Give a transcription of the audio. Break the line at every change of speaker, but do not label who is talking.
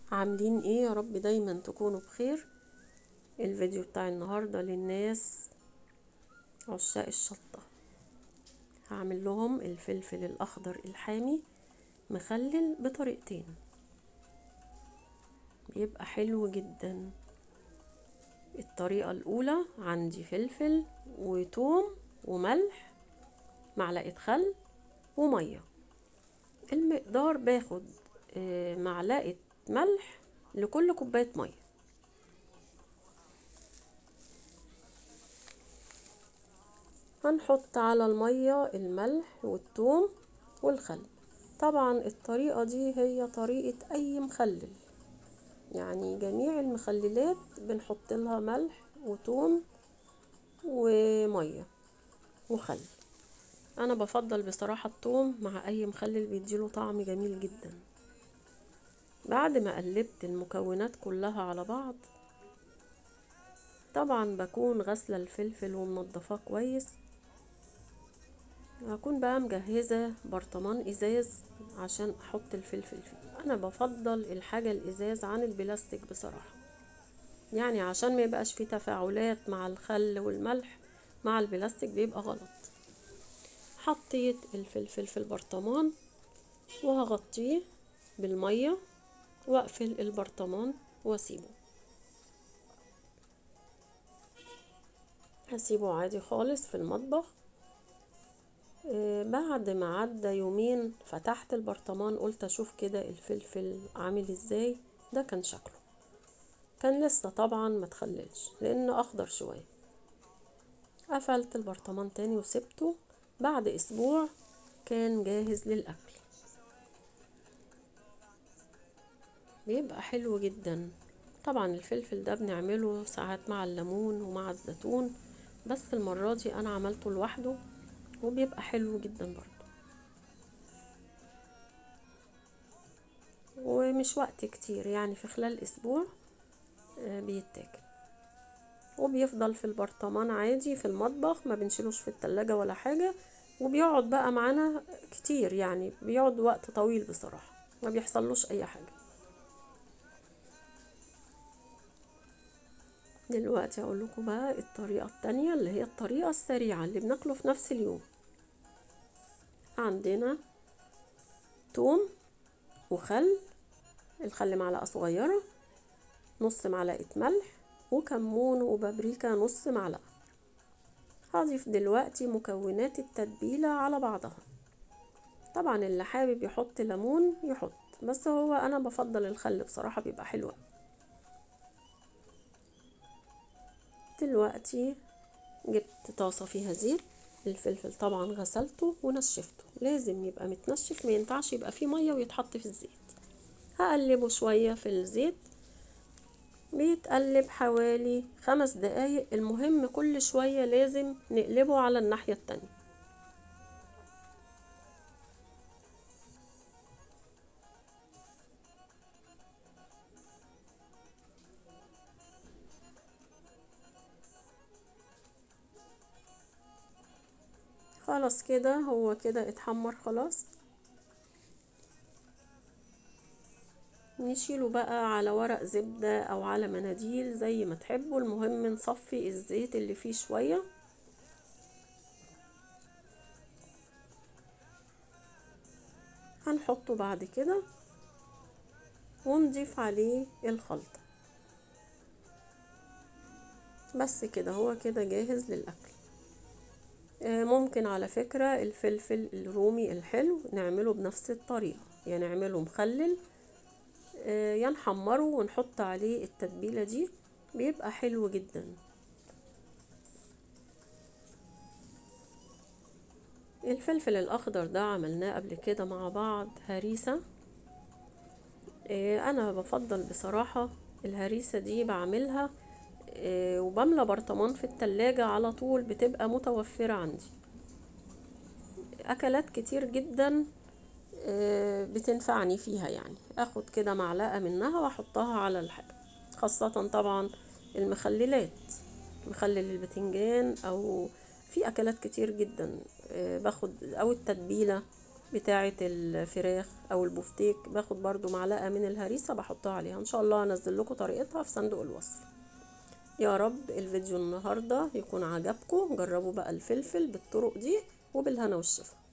عاملين ايه يا رب دايما تكونوا بخير الفيديو بتاع النهاردة للناس عشاق الشطة هعمل لهم الفلفل الاخضر الحامي مخلل بطريقتين بيبقى حلو جدا الطريقة الاولى عندي فلفل وتوم وملح معلقة خل ومية المقدار باخد معلقة ملح لكل كوباية مية هنحط على المية الملح والثوم والخل طبعا الطريقة دي هي طريقة اي مخلل يعني جميع المخللات بنحط لها ملح وثوم ومية وخل انا بفضل بصراحة الثوم مع اي مخلل بيديله طعم جميل جدا بعد ما قلبت المكونات كلها على بعض طبعا بكون غسلة الفلفل ومنضفاه كويس هكون بقى مجهزة برطمان ازاز عشان احط الفلفل فيه انا بفضل الحاجة الازاز عن البلاستيك بصراحة يعني عشان ما يبقاش فيه تفاعلات مع الخل والملح مع البلاستيك بيبقى غلط حطيت الفلفل في البرطمان وهغطيه بالمية واقفل البرطمان واسيبه هسيبه عادي خالص في المطبخ آه بعد ما عدى يومين فتحت البرطمان قلت اشوف كده الفلفل عامل ازاي ده كان شكله كان لسه طبعا ما تخللش لانه اخضر شويه قفلت البرطمان تاني وسبته بعد اسبوع كان جاهز للاكل بيبقى حلو جدا طبعا الفلفل ده بنعمله ساعات مع الليمون ومع الزيتون بس المرة دي انا عملته لوحده وبيبقى حلو جدا برضه ومش وقت كتير يعني في خلال اسبوع بيتاكل وبيفضل في البرطمان عادي في المطبخ ما بنشيلوش في التلاجة ولا حاجة وبيقعد بقى معانا كتير يعني بيقعد وقت طويل بصراحة ما بيحصلوش اي حاجة دلوقتي اقول لكم بقى الطريقة التانية اللي هي الطريقة السريعة اللي بناكله في نفس اليوم عندنا توم وخل الخل معلقة صغيرة نص معلقة ملح وكمون وبابريكا نص معلقة هضيف دلوقتي مكونات التتبيلة على بعضها طبعا اللي حابب يحط ليمون يحط بس هو انا بفضل الخل بصراحة بيبقى حلو دلوقتي جبت طاسة فيها زيت الفلفل طبعا غسلته ونشفته لازم يبقى متنشف ما ينفعش يبقى فيه مية ويتحط في الزيت هقلبه شوية في الزيت بيتقلب حوالي خمس دقايق المهم كل شوية لازم نقلبه على الناحية التانية خلاص كده هو كده اتحمر خلاص نشيله بقى على ورق زبدة او على مناديل زي ما تحبوا المهم نصفي الزيت اللي فيه شوية هنحطه بعد كده ونضيف عليه الخلطة بس كده هو كده جاهز للأكل ممكن على فكرة الفلفل الرومي الحلو نعمله بنفس الطريقة يعني نعمله مخلل يا نحمره ونحط عليه التتبيلة دي بيبقى حلو جدا الفلفل الاخضر ده عملناه قبل كده مع بعض هريسة انا بفضل بصراحة الهريسة دي بعملها وبملى برطمان في التلاجة على طول بتبقى متوفرة عندي اكلات كتير جدا بتنفعني فيها يعني اخد كده معلقة منها واحطها على الحاجة خاصة طبعا المخللات مخلل البتنجان او في اكلات كتير جدا باخد او التتبيلة بتاعة الفراخ او البفتيك باخد برضو معلقة من الهريسة بحطها عليها ان شاء الله انزل لكم طريقتها في صندوق الوصف يا رب الفيديو النهاردة يكون عجبكم جربوا بقى الفلفل بالطرق دي وبالهنا والشفا